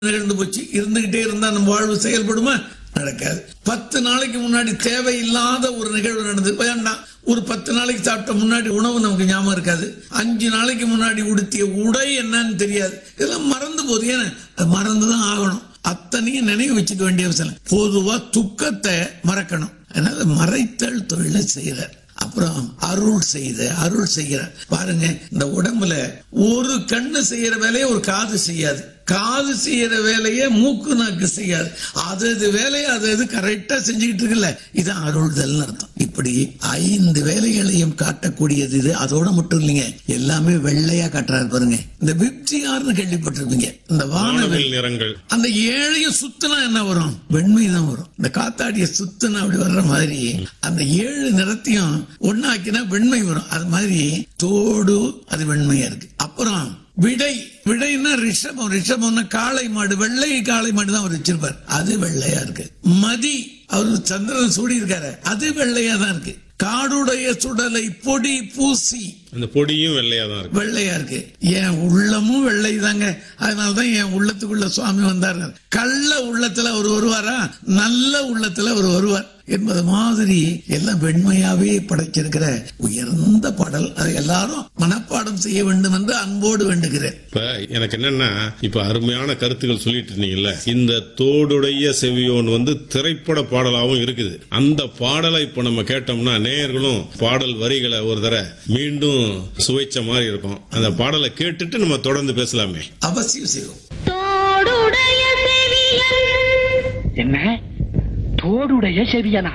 நிகழ்ந்து போச்சு இருந்துகிட்டே இருந்தா நம்ம வாழ்வு செயல்படுமா நடக்காது பத்து நாளைக்கு முன்னாடி தேவையில்லாத ஒரு நிகழ்வு நடந்தது வேண்டாம் ஒரு பத்து நாளைக்கு சாப்பிட்ட முன்னாடி உணவு நமக்கு ஞாபகம் இருக்காது அஞ்சு நாளைக்கு முன்னாடி உடுத்திய உடை என்னன்னு தெரியாது இதெல்லாம் மறந்து போகுது ஏன்னா அது மறந்துதான் ஆகணும் அத்தனையும் நினைவு வச்சுக்க வேண்டிய அவசியம் இல்லை. பொதுவா துக்கத்தை மறக்கணும் அதனால மறைத்தல் தொழிலை செய்யறார் அப்புறம் அருள் செய்த அருள் செய்கிறார் பாருங்க இந்த உடம்புல ஒரு கண்ணு செய்யற வேலையை ஒரு காது செய்யாது காது செய்யற வேலையை மூக்கு நாக்கு செய்யாது அது அது வேலையை அது அது கரெக்டா செஞ்சுக்கிட்டு இருக்குல்ல இதான் அருள்தல் அர்த்தம் இப்படி ஐந்து வேலைகளையும் காட்டக்கூடியது இது அதோட மட்டும் இல்லைங்க எல்லாமே வெள்ளையா காட்டுறாரு பாருங்க இந்த விப்சியார்னு கேள்விப்பட்டிருப்பீங்க இந்த வானவில் வானவில் நிறங்கள் அந்த ஏழையும் சுத்தினா என்ன வரும் வெண்மை தான் வரும் இந்த காத்தாடிய சுத்தினா அப்படி வர்ற மாதிரி அந்த ஏழு நிறத்தையும் ஒண்ணாக்கினா வெண்மை வரும் அது மாதிரி தோடு அது வெண்மையா இருக்கு அப்புறம் விடை விடைன்னா ரிஷபம் ரிஷபம்னா காளை மாடு வெள்ளை காளை மாடு தான் அவர் வச்சிருப்பார் அது வெள்ளையா இருக்கு மதி அவர் சந்திரன் சூடி இருக்காரு அது வெள்ளையா தான் இருக்கு காடுடைய சுடலை பொடி பூசி அந்த பொடியும் வெள்ளையா தான் இருக்கு வெள்ளையா இருக்கு என் உள்ளமும் வெள்ளை தாங்க அதனாலதான் என் உள்ளத்துக்குள்ள சுவாமி வந்தார் கள்ள உள்ளத்துல அவர் வருவாரா நல்ல உள்ளத்துல அவர் வருவார் என்பது மாதிரி எல்லாம் வெண்மையாவே படைச்சிருக்கிற உயர்ந்த பாடல் அதை எல்லாரும் மனப்பாடம் செய்ய வேண்டும் என்று அன்போடு வேண்டுகிறேன் இப்ப எனக்கு என்னன்னா இப்ப அருமையான கருத்துக்கள் சொல்லிட்டு இருந்தீங்கல்ல இந்த தோடுடைய செவியோன் வந்து திரைப்பட பாடலாவும் இருக்குது அந்த பாடலை இப்ப நம்ம கேட்டோம்னா நேயர்களும் பாடல் வரிகளை ஒரு தர மீண்டும் சுவைச்ச மாதிரி இருக்கும் அந்த பாடலை கேட்டுட்டு நம்ம தொடர்ந்து பேசலாமே அவசியம் செய்வோம் தோடுடைய செவியன் என்ன தோடுடைய செவியனா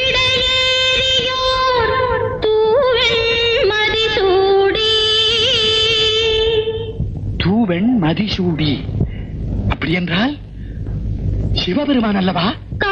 விடையேறியோர் தூவெண் மதிசூடி தூவெண் மதிசூடி அப்படி என்றால் சிவபெருமான் அல்லவா